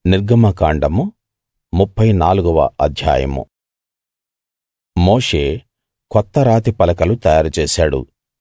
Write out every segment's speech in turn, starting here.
నిర్గమకాండము ముప్ఫై నాలుగవ అధ్యాయము మోషే కొత్త రాతి పలకలు తయారు చేశాడు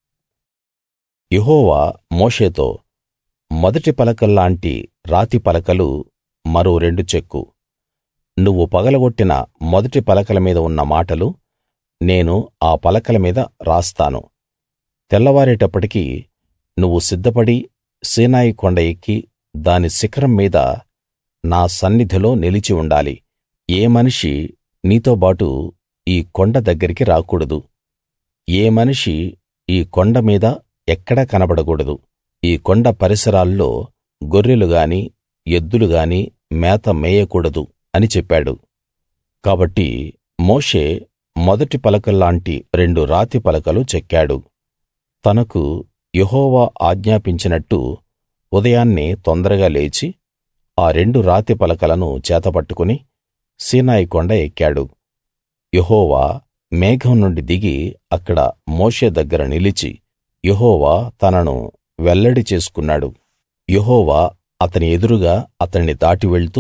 యెహోవా మోషేతో మొదటి పలకల్లాంటి రాతి పలకలు మరో రెండు చెక్కు నువ్వు పగలగొట్టిన మొదటి పలకల మీద ఉన్న మాటలు నేను ఆ పలకల మీద రాస్తాను తెల్లవారేటప్పటికి నువ్వు సిద్ధపడి సీనాయి కొండ ఎక్కి దాని శిఖరం మీద నా సన్నిధిలో నిలిచి ఉండాలి ఏ మనిషి నీతోబాటు ఈ కొండ దగ్గరికి రాకూడదు ఏ మనిషి ఈ కొండ మీద ఎక్కడా కనబడకూడదు ఈ కొండ పరిసరాల్లో గొర్రెలు గాని ఎద్దులు గాని మేత మేయకూడదు అని చెప్పాడు కాబట్టి మోషే మొదటి పలకల్లాంటి రెండు రాతి పలకలు చెక్కాడు తనకు యెహోవా ఆజ్ఞాపించినట్టు ఉదయాన్నే తొందరగా లేచి ఆ రెండు రాతి పలకలను చేతపట్టుకుని సీనాయి కొండ ఎక్కాడు యెహోవా మేఘం నుండి దిగి అక్కడ మోషే దగ్గర నిలిచి యెహోవా తనను వెల్లడి చేసుకున్నాడు యెహోవా అతని ఎదురుగా అతన్ని దాటి వెళ్తూ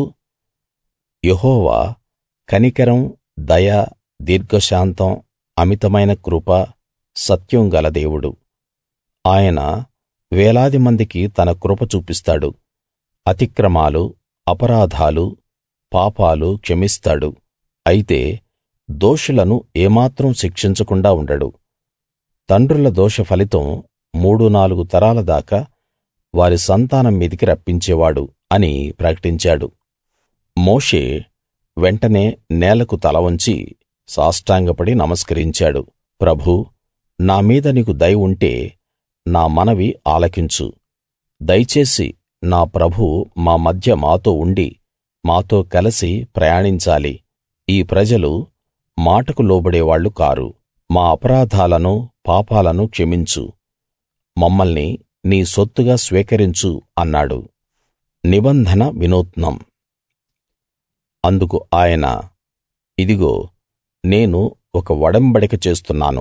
యెహోవా కనికరం దయ దీర్ఘశాంతం అమితమైన కృప సత్యం గల దేవుడు ఆయన వేలాది మందికి తన కృప చూపిస్తాడు అతిక్రమాలు అపరాధాలు పాపాలు క్షమిస్తాడు అయితే దోషులను ఏమాత్రం శిక్షించకుండా ఉండడు తండ్రుల దోష ఫలితం మూడు నాలుగు తరాల దాకా వారి సంతానం మీదికి రప్పించేవాడు అని ప్రకటించాడు మోషే వెంటనే నేలకు తల వంచి సాష్టాంగపడి నమస్కరించాడు ప్రభూ నా మీద నీకు దయ ఉంటే నా మనవి ఆలకించు దయచేసి నా ప్రభువు మా మధ్య మాతో ఉండి మాతో కలసి ప్రయాణించాలి ఈ ప్రజలు మాటకు లోబడేవాళ్ళు కారు మా అపరాధాలను పాపాలను క్షమించు మమ్మల్ని నీ సొత్తుగా స్వీకరించు అన్నాడు నిబంధన వినూత్నం అందుకు ఆయన ఇదిగో నేను ఒక ఒడంబడిక చేస్తున్నాను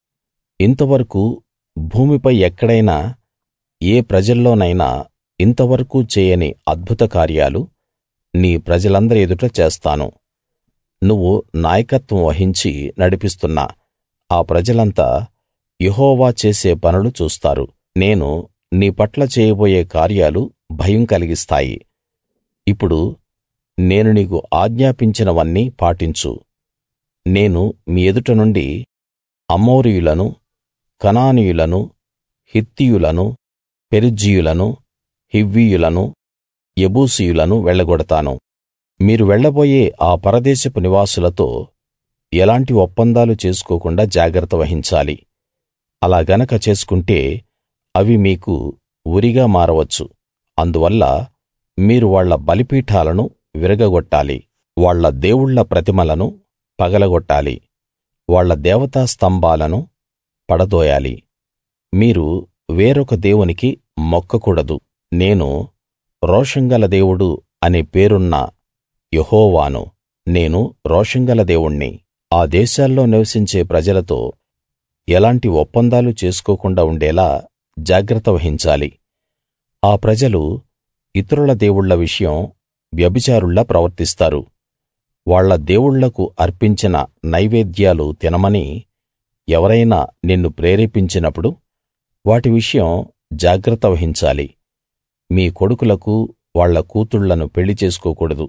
ఇంతవరకూ భూమిపై ఎక్కడైనా ఏ ప్రజల్లోనైనా ఇంతవరకూ చేయని అద్భుత కార్యాలు నీ ప్రజలందరి ఎదుట చేస్తాను నువ్వు నాయకత్వం వహించి నడిపిస్తున్న ఆ ప్రజలంతా యెహోవా చేసే పనులు చూస్తారు నేను నీ పట్ల చేయబోయే కార్యాలు భయం కలిగిస్తాయి ఇప్పుడు నేను నీకు ఆజ్ఞాపించినవన్నీ పాటించు నేను మీ ఎదుట నుండి అమోరీయులను కనానీయులను హిత్తీయులను పెరిజ్జీయులను హివ్వీయులను యెబూసీయులను వెళ్ళగొడతాను మీరు వెళ్ళబోయే ఆ పరదేశపు నివాసులతో ఎలాంటి ఒప్పందాలు చేసుకోకుండా జాగ్రత్త వహించాలి అలా గనక చేసుకుంటే అవి మీకు ఉరిగా మారవచ్చు అందువల్ల మీరు వాళ్ళ బలిపీఠాలను విరగగొట్టాలి వాళ్ళ దేవుళ్ళ ప్రతిమలను పగలగొట్టాలి వాళ్ళ దేవతా స్తంభాలను పడదోయాలి మీరు వేరొక దేవునికి మొక్కకూడదు నేను రోషం గల దేవుడు అనే పేరున్న యెహోవాను నేను రోషం గల దేవుణ్ణి ఆ దేశాల్లో నివసించే ప్రజలతో ఎలాంటి ఒప్పందాలు చేసుకోకుండా ఉండేలా జాగ్రత్త వహించాలి ఆ ప్రజలు ఇతరుల దేవుళ్ళ విషయం వ్యభిచారుల్లా ప్రవర్తిస్తారు వాళ్ళ దేవుళ్ళకు అర్పించిన నైవేద్యాలు తినమని ఎవరైనా నిన్ను ప్రేరేపించినప్పుడు వాటి విషయం జాగ్రత్త వహించాలి మీ కొడుకులకు వాళ్ళ కూతుళ్ళను పెళ్లి చేసుకోకూడదు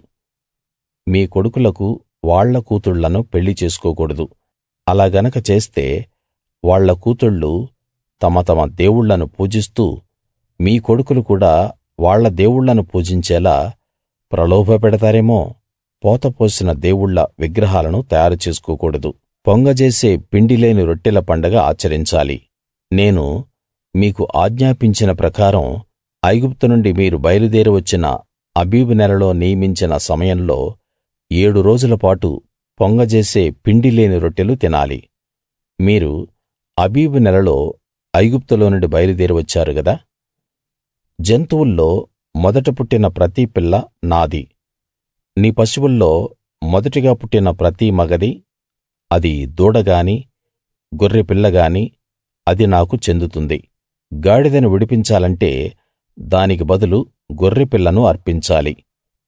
మీ కొడుకులకు వాళ్ళ కూతుళ్ళను పెళ్లి చేసుకోకూడదు అలా గనక చేస్తే వాళ్ళ కూతుళ్ళు తమ తమ దేవుళ్ళను పూజిస్తూ మీ కొడుకులు కూడా వాళ్ళ దేవుళ్ళను పూజించేలా ప్రలోభపెడతారేమో పోతపోసిన దేవుళ్ళ విగ్రహాలను తయారు చేసుకోకూడదు పొంగజేసే పిండి లేని రొట్టెల పండగ ఆచరించాలి నేను మీకు ఆజ్ఞాపించిన ప్రకారం ఐగుప్తు నుండి మీరు బయలుదేరి వచ్చిన అబీబు నెలలో నియమించిన సమయంలో ఏడు రోజుల పాటు పొంగజేసే పిండి లేని రొట్టెలు తినాలి మీరు అబీబు నెలలో ఐగుప్తులో నుండి బయలుదేరి వచ్చారు గదా జంతువుల్లో మొదట పుట్టిన ప్రతి పిల్ల నాది నీ పశువుల్లో మొదటిగా పుట్టిన ప్రతి మగది అది దూడ గాని గొర్రెపిల్ల గాని అది నాకు చెందుతుంది గాడిదను విడిపించాలంటే దానికి బదులు గొర్రెపిల్లను అర్పించాలి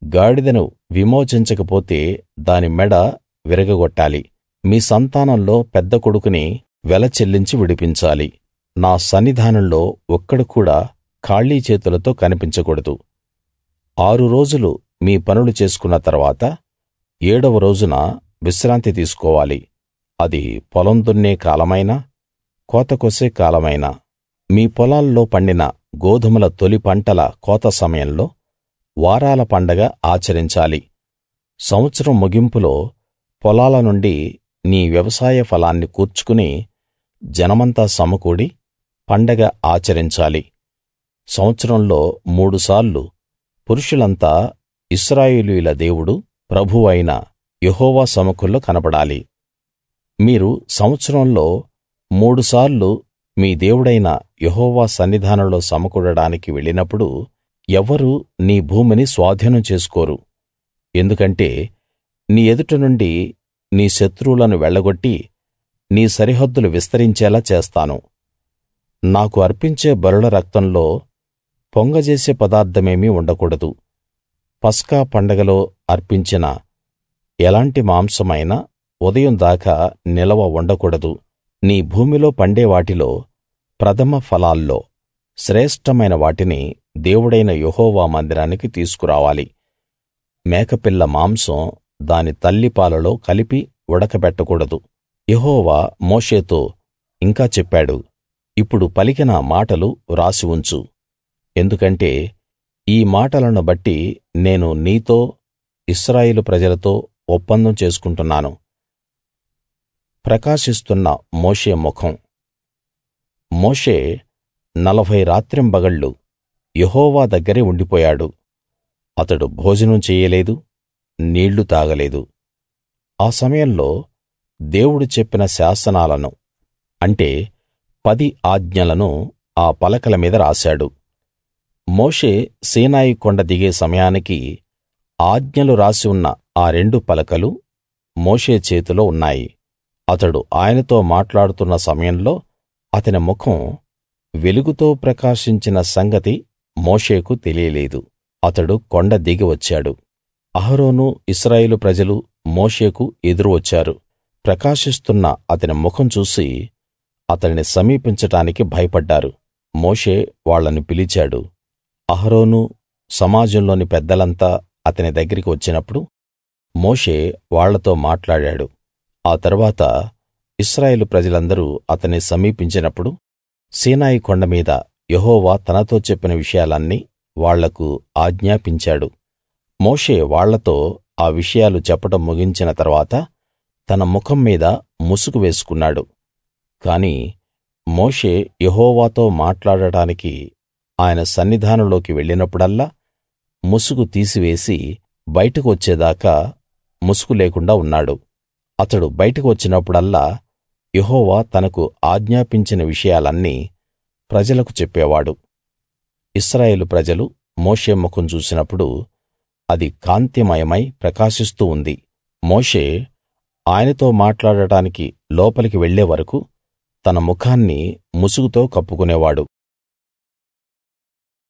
గాడిదను విమోచించకపోతే దాని మెడ విరగగొట్టాలి మీ సంతానంలో పెద్ద కొడుకుని వెల చెల్లించి విడిపించాలి నా సన్నిధానంలో ఒక్కడు కూడా ఖాళీ చేతులతో కనిపించకూడదు ఆరు రోజులు మీ పనులు చేసుకున్న తర్వాత ఏడవ రోజున విశ్రాంతి తీసుకోవాలి అది పొలం దున్నే కాలమైనా కోత కోసే కాలమైనా మీ పొలాల్లో పండిన గోధుమల తొలి పంటల కోత సమయంలో వారాల పండగ ఆచరించాలి సంవత్సరం ముగింపులో పొలాల నుండి నీ వ్యవసాయ ఫలాన్ని కూర్చుకుని జనమంతా సమకూడి పండగ ఆచరించాలి సంవత్సరంలో మూడుసార్లు పురుషులంతా ఇశ్రాయేలీయుల దేవుడు ప్రభువు అయిన యెహోవా సముఖంలో కనపడాలి మీరు సంవత్సరంలో మూడుసార్లు మీ దేవుడైన యెహోవా సన్నిధానంలో సమకూడడానికి వెళ్ళినప్పుడు ఎవ్వరూ నీ భూమిని స్వాధీనం చేసుకోరు ఎందుకంటే నీ ఎదుట నుండి నీ శత్రువులను వెళ్ళగొట్టి నీ సరిహద్దులు విస్తరించేలా చేస్తాను నాకు అర్పించే బలుల రక్తంలో పొంగజేసే పదార్థమేమీ ఉండకూడదు పస్కా పండగలో అర్పించిన ఎలాంటి మాంసమైనా ఉదయం దాకా నిలవ ఉండకూడదు నీ భూమిలో పండే వాటిలో ప్రథమ ఫలాల్లో శ్రేష్ఠమైన వాటిని దేవుడైన యెహోవా మందిరానికి తీసుకురావాలి మేకపిల్ల మాంసం దాని తల్లి పాలలో కలిపి ఉడకబెట్టకూడదు యెహోవా మోషేతో ఇంకా చెప్పాడు ఇప్పుడు పలికిన మాటలు వ్రాసి ఉంచు ఎందుకంటే ఈ మాటలను బట్టి నేను నీతో ఇశ్రాయేలు ప్రజలతో ఒప్పందం చేసుకుంటున్నాను ప్రకాశిస్తున్న మోషే ముఖం మోషే నలభై రాత్రింబగళ్ళు యెహోవా దగ్గరే ఉండిపోయాడు అతడు భోజనం చెయ్యలేదు నీళ్లు తాగలేదు ఆ సమయంలో దేవుడు చెప్పిన శాసనాలను అంటే పది ఆజ్ఞలను ఆ పలకల మీద రాశాడు మోషే సీనాయి కొండ దిగే సమయానికి ఆజ్ఞలు రాసి ఉన్న ఆ రెండు పలకలు మోషే చేతిలో ఉన్నాయి అతడు ఆయనతో మాట్లాడుతున్న సమయంలో అతని ముఖం వెలుగుతో ప్రకాశించిన సంగతి మోషేకు తెలియలేదు అతడు కొండ దిగి వచ్చాడు అహరోను ఇశ్రాయేలు ప్రజలు మోషేకు ఎదురు వచ్చారు ప్రకాశిస్తున్న అతని ముఖం చూసి అతన్ని సమీపించటానికి భయపడ్డారు మోషే వాళ్ళని పిలిచాడు అహరోను సమాజంలోని పెద్దలంతా అతని దగ్గరికి వచ్చినప్పుడు మోషే వాళ్ళతో మాట్లాడాడు ఆ తరువాత ఇశ్రాయేలు ప్రజలందరూ అతన్ని సమీపించినప్పుడు సీనాయి కొండ మీద యెహోవా తనతో చెప్పిన విషయాలన్నీ వాళ్లకు ఆజ్ఞాపించాడు మోషే వాళ్ళతో ఆ విషయాలు చెప్పడం ముగించిన తర్వాత తన ముఖం మీద ముసుగు వేసుకున్నాడు కాని మోషే యెహోవాతో మాట్లాడడానికి ఆయన సన్నిధానంలోకి వెళ్ళినప్పుడల్లా ముసుగు తీసివేసి బయటకు వచ్చేదాకా ముసుగు లేకుండా ఉన్నాడు అతడు బయటకు వచ్చినప్పుడల్లా యెహోవా తనకు ఆజ్ఞాపించిన విషయాలన్నీ ప్రజలకు చెప్పేవాడు ఇశ్రాయేలు ప్రజలు మోషే ముఖం చూసినప్పుడు అది కాంతిమయమై ప్రకాశిస్తూ ఉంది మోషే ఆయనతో మాట్లాడడానికి లోపలికి వెళ్ళే వరకూ తన ముఖాన్ని ముసుగుతో కప్పుకునేవాడు